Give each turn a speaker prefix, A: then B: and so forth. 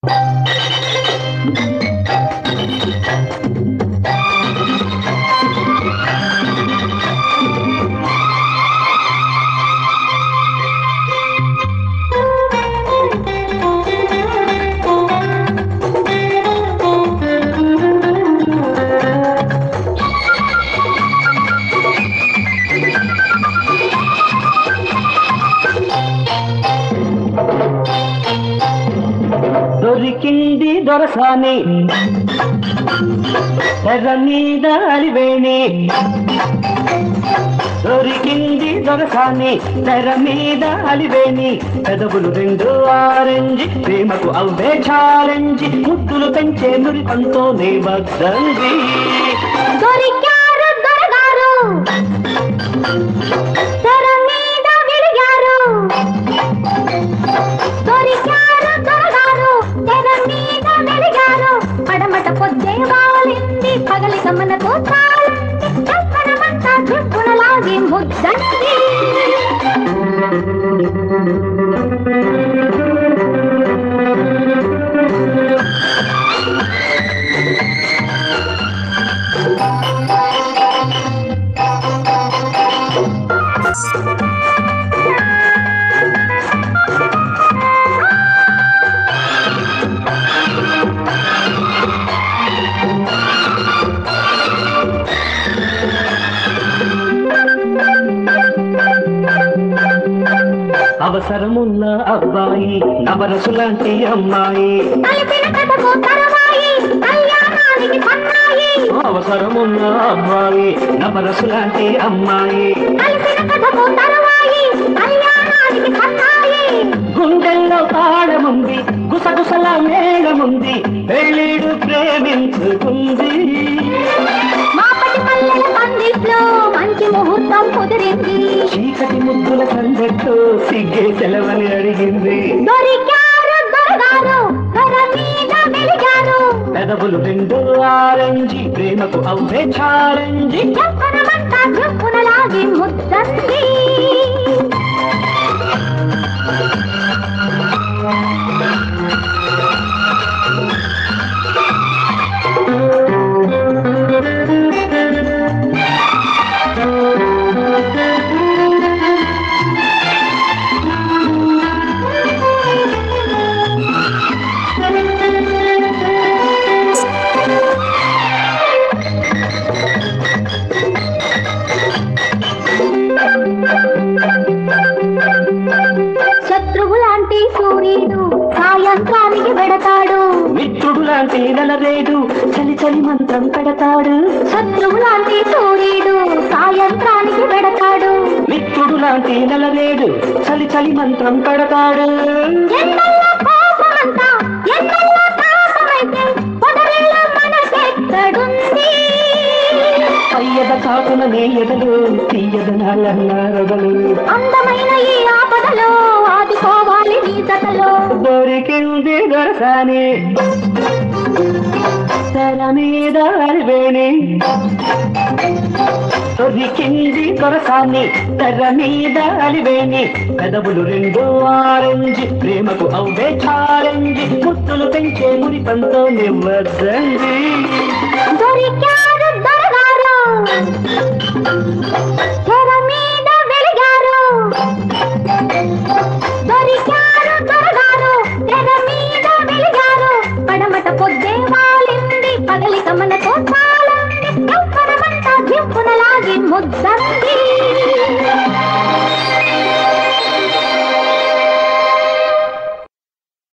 A: దొరికింది దొరసాని తెర మీద అలివేణి దొరికింది దొరసాని తెర మీద అలివేణి పెదవులు రెండు ఆరెంజ్ ప్రేమకు అవే ఛాలెంజ్ ముద్దులు పెంచే మురికంతోనే వద్దంది
B: దొరికారు దొరగారు తెర మీద వెలిగారు దొరికారు దొరగారు తెర మీద వెలిగారు పడమట పొద్దే వాలింది పగలి గమనతో చాలంది చెప్పనమంతా చెప్పునలాగి ముద్దంది
A: అవసరమున్న అబ్బాయి నవరసులాంటి అమ్మాయి
B: కలిపిన కథకు తరవాయి కళ్యాణానికి పన్నాయి
A: అవసరమున్న అబ్బాయి నవరసులాంటి అమ్మాయి
B: కలిపిన కథకు తరవాయి కళ్యాణానికి పన్నాయి
A: గుండెల్లో తాళముంది గుసగుసల మేళముంది పెళ్ళిడు ప్రేమించుకుంది
B: మాపటి పల్లెల పందిట్లో మంచి ముహూర్తం కుదిరింది
A: చీకటి ముద్దుల సందట్టు సిగ్గే సెలవని అడిగింది
B: దొరికారు దొరగారు దొర మీద వెలిగారు
A: పెదవులు రెండు ఆరెంజి ప్రేమకు అవే ఛాలెంజి
B: చెప్పనమంతా చెప్పునలాగి ముద్దంది శత్రువు లాంటి సూర్యుడు సాయంత్రానికి పెడతాడు
A: మిత్రుడు లాంటి నెలరేడు చలి చలి మంత్రం పెడతాడు
B: శత్రువు లాంటి సూర్యుడు సాయంత్రానికి పెడతాడు
A: మిత్రుడు లాంటి నెలరేడు చలి చలి మంత్రం పెడతాడు
B: ఎండల్లో కోపమంతా ఎండల్లో తాపమైతే పొదరిలో మనకెక్కడుంది
A: అయ్యద కాకున నీ ఎదలు తీయద నాలన్నారగలు
B: అందమైన ఈ ఆపదలో ఆదుకోవాలి నీ జతలో
A: దొరికింది దొరసాని తెర మీద అరివేణి దొరికింది దొరసాని తెర మీద అలివేణి పెదవులు రెండు ఆరెంజ్ ప్రేమకు అవే ఛాలెంజ్ ముత్తులు పెంచే మురిపంతో నివ్వద్దండి
B: దొరికారు దొరగారు తెర మీద వెలిగారు దొరికారు దొరగారు తెర మీద వెలిగారు పడమట పొద్దే వాలింది పగలి గమనతో చాలంది చెప్పనమంతా జింపునలాగి ముద్దంది